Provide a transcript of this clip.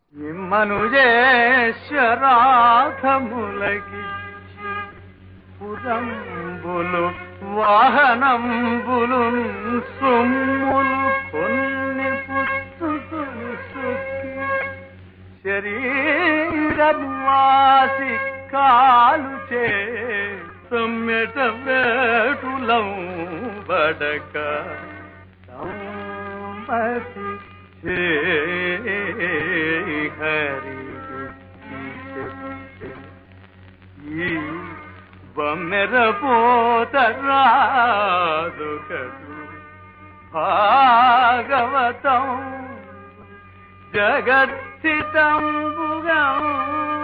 మనుజేశ్వరాధములకి పురంబులు వాహనంబులు సొమ్ములు కొన్ని పుచ్చుకుని సొక్కి శరీరవాసి కాలు చే సమ్మెట వేటులం బడక సంపతి చే హరి ఈ బమ్మెరపోతరాదుకడు భాగవతం జగత్సితంబుగా